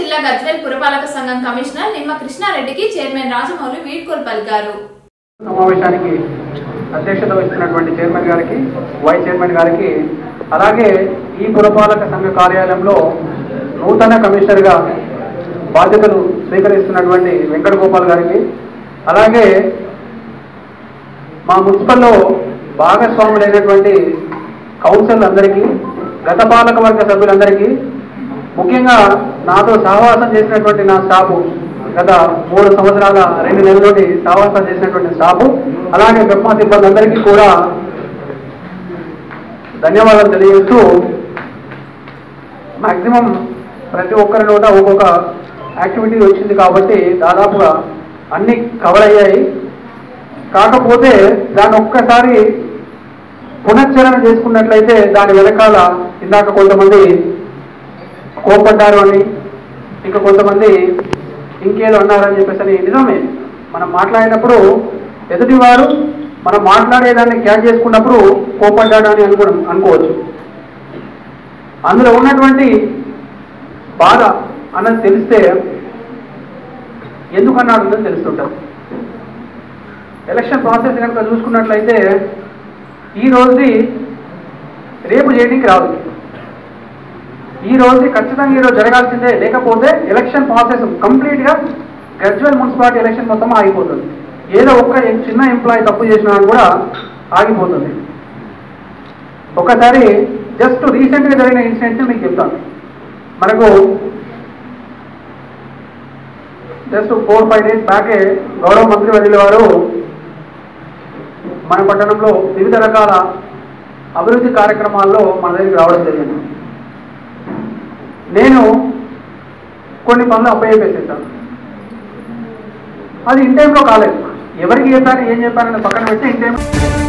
జిల్లా గజ్వేల్ పురపాలక సంఘం కమిషనర్ నిమ్మ కృష్ణారెడ్డికి చైర్మన్ రాజమౌళి వీడ్కోలు పలికారు సమావేశానికి అధ్యక్షత వహిస్తున్నటువంటి చైర్మన్ గారికి వైస్ చైర్మన్ గారికి అలాగే ఈ పురపాలక సంఘ కార్యాలయంలో నూతన కమిషనర్గా బాధ్యతలు స్వీకరిస్తున్నటువంటి వెంకట గోపాల్ గారికి అలాగే మా మున్సిపల్లో భాగస్వాములైనటువంటి కౌన్సిల్ అందరికీ గత పాలక వర్గ సభ్యులందరికీ ముఖ్యంగా నాతో సహవాసం చేసినటువంటి నా స్టాఫ్ గత మూడు సంవత్సరాల రెండు నెలల నుండి సహవాసం చేసినటువంటి స్టాఫ్ అలాగే బ్రహ్మ సిబ్బంది అందరికీ కూడా ధన్యవాదాలు తెలియజేస్తూ మాక్సిమం ప్రతి ఒక్కరి నోట ఒక్కొక్క యాక్టివిటీ వచ్చింది కాబట్టి దాదాపుగా అన్ని కవర్ అయ్యాయి కాకపోతే దాన్ని ఒక్కసారి పునశ్చరణ చేసుకున్నట్లయితే దాని వెనకాల ఇందాక కొంతమంది కోపడ్డారు అని ఇంకా కొంతమంది ఇంకేదో అన్నారని చెప్పేసి అని నిజమే మనం మాట్లాడినప్పుడు ఎదుటివారు మనం మాట్లాడేదాన్ని క్యాచ్ చేసుకున్నప్పుడు కోపడ్డాడు అని అనుకో అనుకోవచ్చు అందులో ఉన్నటువంటి బాధ అన్నది తెలిస్తే ఎందుకన్నాడు తెలుస్తుంటారు ఎలక్షన్ ప్రాసెస్ కనుక చూసుకున్నట్లయితే ఈ రోజుది రేపు చేయడానికి రాదు ఈ రోజు ఖచ్చితంగా ఈరోజు జరగాల్సిందే లేకపోతే ఎలక్షన్ ప్రాసెస్ కంప్లీట్గా గజ్వల్ మున్సిపాలిటీ ఎలక్షన్ మొత్తం ఆగిపోతుంది ఏదో ఒక్క ఎం- చిన్న ఎంప్లాయీ తప్పు చేసినా కూడా ఆగిపోతుంది ఒకసారి జస్ట్ రీసెంట్గా జరిగిన ఇన్సిడెంట్ మీకు చెప్తాను మనకు జస్ట్ ఫోర్ ఫైవ్ డేస్ బ్యాకే గౌరవ మంత్రి వర్యుల వారు మన పట్టణంలో వివిధ రకాల అభివృద్ధి కార్యక్రమాల్లో మన దగ్గరికి రావడం జరిగింది నేను కొన్ని పనులు అప్పయ్యేసేసాను అది ఇన్ టైంలో కాలేదు ఎవరికి చెప్పాను ఏం చెప్పానని పక్కన పెట్టి ఇన్ టైం